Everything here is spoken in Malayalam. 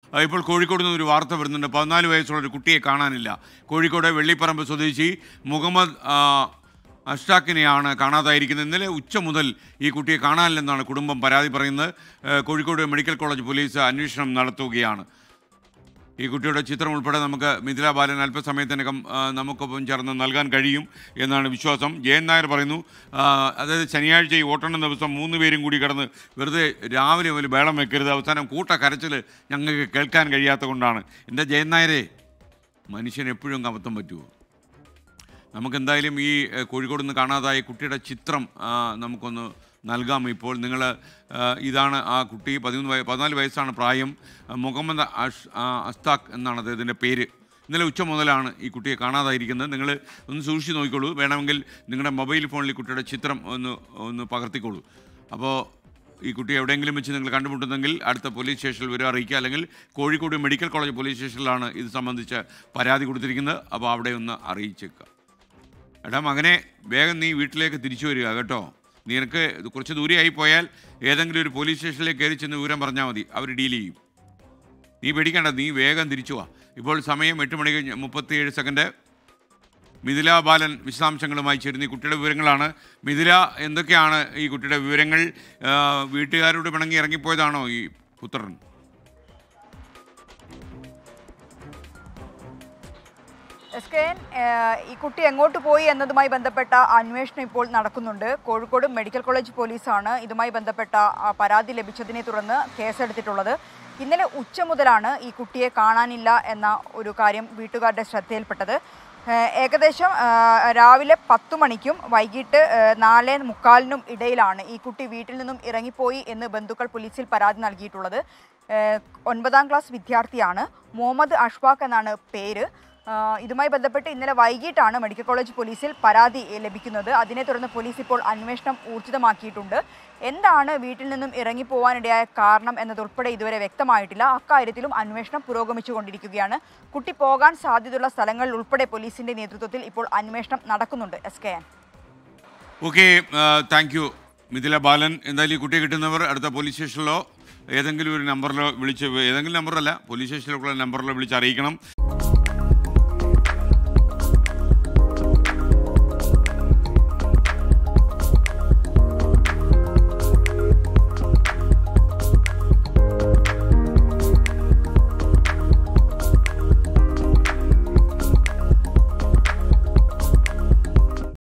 ആ, ഇപ്പോൾ കോഴിക്കോട് നിന്ന് ഒരു വാർത്ത വരുന്നുണ്ട് പതിനാല് വയസ്സുള്ള ഒരു കുട്ടിയെ കാണാനില്ല കോഴിക്കോട് വെള്ളിപ്പറമ്പ് സ്വദേശി മുഹമ്മദ് ആ, അഷ്ടാഖിനെയാണ് കാണാതായിരിക്കുന്നത് ഇന്നലെ ഉച്ച മുതൽ ഈ കുട്ടിയെ കാണാനില്ലെന്നാണ് കുടുംബം പരാതി പറയുന്നത് ഏ, കോഴിക്കോട് മെഡിക്കൽ കോളേജ് പോലീസ് അന്വേഷണം നടത്തുകയാണ് ഈ കുട്ടിയുടെ ചിത്രം ഉൾപ്പെടെ നമുക്ക് മിഥില ബാലൻ അല്പസമയത്തിനകം ആ, നമുക്കൊപ്പം ചേർന്ന് നൽകാൻ കഴിയും എന്നാണ് വിശ്വാസം ജയൻ നായർ പറയുന്നു ആ, അതായത് ശനിയാഴ്ച ഈ വോട്ടെണ്ണ ദിവസം മൂന്ന് പേരും കൂടി കിടന്ന് വെറുതെ രാവിലെ ഒരു ബേളം വെക്കരുത് അവസാനം കൂട്ട കരച്ചിൽ ഞങ്ങൾക്ക് കേൾക്കാൻ കഴിയാത്ത കൊണ്ടാണ് എൻ്റെ ജയൻ നായരെ മനുഷ്യൻ എപ്പോഴും അബദ്ധം പറ്റുമോ നമുക്കെന്തായാലും ഈ ഏഹ്, കോഴിക്കോട് നിന്ന് കാണാതായ കുട്ടിയുടെ ചിത്രം ആ, നമുക്കൊന്ന് നൽകാം ഇപ്പോൾ നിങ്ങൾ ഇതാണ് ആ കുട്ടി പതിമൂന്ന് വയ പതിനാല് വയസ്സാണ് പ്രായം ആ, മുഹമ്മദ് അഷ് ആ, അസ്താഖ് എന്നാണ് അദ്ദേഹത്തിൻ്റെ പേര് ഇന്നലെ ഉച്ച മുതലാണ് ഈ കുട്ടിയെ കാണാതായിരിക്കുന്നത് നിങ്ങൾ ഒന്ന് സൂക്ഷിച്ച് നോക്കിക്കോളൂ വേണമെങ്കിൽ നിങ്ങളുടെ മൊബൈൽ ഫോണിൽ ഈ കുട്ടിയുടെ ചിത്രം ഒന്ന് ഒന്ന് പകർത്തിക്കോളൂ അപ്പോൾ ഈ കുട്ടി എവിടെയെങ്കിലും വെച്ച് നിങ്ങൾ കണ്ടുമുട്ടുന്നെങ്കിൽ അടുത്ത പോലീസ് സ്റ്റേഷനിൽ വരെ അറിയിക്കുക അല്ലെങ്കിൽ കോഴിക്കോട് മെഡിക്കൽ കോളേജ് പോലീസ് സ്റ്റേഷനിലാണ് ഇത് സംബന്ധിച്ച് പരാതി കൊടുത്തിരിക്കുന്നത് അപ്പോൾ അവിടെ ഒന്ന് അറിയിച്ചേക്കുക എടാ മകനെ വേഗം നീ വീട്ടിലേക്ക് തിരിച്ചു വരിക കേട്ടോ നിനക്ക് ഇത് കുറച്ച് ദൂരെയായി പോയാൽ ഏതെങ്കിലും ഒരു പോലീസ് സ്റ്റേഷനിലേക്ക് കയറി ചെന്ന് വിവരം പറഞ്ഞാൽ മതി അവർ ഡീൽ ചെയ്യും നീ പേടിക്കണ്ട നീ വേഗം തിരിച്ചു വാ ഇപ്പോൾ സമയം എട്ട് മണി കഴിഞ്ഞ് മുപ്പത്തിയേഴ് സെക്കൻഡ് മിഥില ബാലൻ വിശദാംശങ്ങളുമായി ചേരുന്ന ഈ കുട്ടിയുടെ വിവരങ്ങളാണ് മിഥില എന്തൊക്കെയാണ് ഈ കുട്ടിയുടെ വിവരങ്ങൾ ആ, വീട്ടുകാരോട് പിണങ്ങി ഇറങ്ങിപ്പോയതാണോ ഈ പുത്രൻ എസ് കെ എൻ, ഏഹ്, ഈ കുട്ടി എങ്ങോട്ട് പോയി എന്നതുമായി ബന്ധപ്പെട്ട അന്വേഷണം ഇപ്പോൾ നടക്കുന്നുണ്ട് കോഴിക്കോട് മെഡിക്കൽ കോളേജ് പോലീസാണ് ഇതുമായി ബന്ധപ്പെട്ട ആ, പരാതി ലഭിച്ചതിനെ തുടർന്ന് കേസെടുത്തിട്ടുള്ളത് ഇന്നലെ ഉച്ച മുതലാണ് ഈ കുട്ടിയെ കാണാനില്ല എന്ന ഒരു കാര്യം വീട്ടുകാരുടെ ശ്രദ്ധയിൽപ്പെട്ടത് ഏഹ്, ഏകദേശം ഏഹ്, രാവിലെ പത്തു മണിക്കും വൈകിട്ട് ഏഹ്, നാല് മുക്കാലിനും ഇടയിലാണ് ഈ കുട്ടി വീട്ടിൽ നിന്നും ഇറങ്ങിപ്പോയി എന്ന് ബന്ധുക്കൾ പോലീസിൽ പരാതി നൽകിയിട്ടുള്ളത് ഏഹ്, ഒൻപതാം ക്ലാസ് വിദ്യാർത്ഥിയാണ് മുഹമ്മദ് അഷ്ഫാഖ് എന്നാണ് പേര് ആ, ഇതുമായി ബന്ധപ്പെട്ട് ഇന്നലെ വൈകിട്ടാണ് മെഡിക്കൽ കോളേജ് പോലീസിൽ പരാതി എ, ലഭിക്കുന്നത് അതിനെ തുടർന്ന് പോലീസ് ഇപ്പോൾ അന്വേഷണം ഊർജിതമാക്കിയിട്ടുണ്ട് എന്താണ് വീട്ടിൽ നിന്നും ഇറങ്ങിപ്പോവാനിടയായ കാരണം എന്നതുൾപ്പെടെ ഇതുവരെ വ്യക്തമായിട്ടില്ല അക്കാര്യത്തിലും അന്വേഷണം പുരോഗമിച്ചുകൊണ്ടിരിക്കുകയാണ് കുട്ടി പോകാൻ സാധ്യതയുള്ള സ്ഥലങ്ങളിൽ ഉൾപ്പെടെ പോലീസിന്റെ നേതൃത്വത്തിൽ ഇപ്പോൾ അന്വേഷണം നടക്കുന്നുണ്ട് S K N okay thank you Mithila Balan എന്തായാലും ഈ കുട്ടിയെ കിട്ടുന്നവർ അടുത്ത പോലീസ് സ്റ്റേഷനിലോ ഏതെങ്കിലും ഒരു നമ്പറിലോ വിളിച്ച് ഏതെങ്കിലും നമ്പറല്ല പോലീസ് സ്റ്റേഷനിലുള്ള നമ്പറിലോ വിളിച്ച് അറിയിക്കണം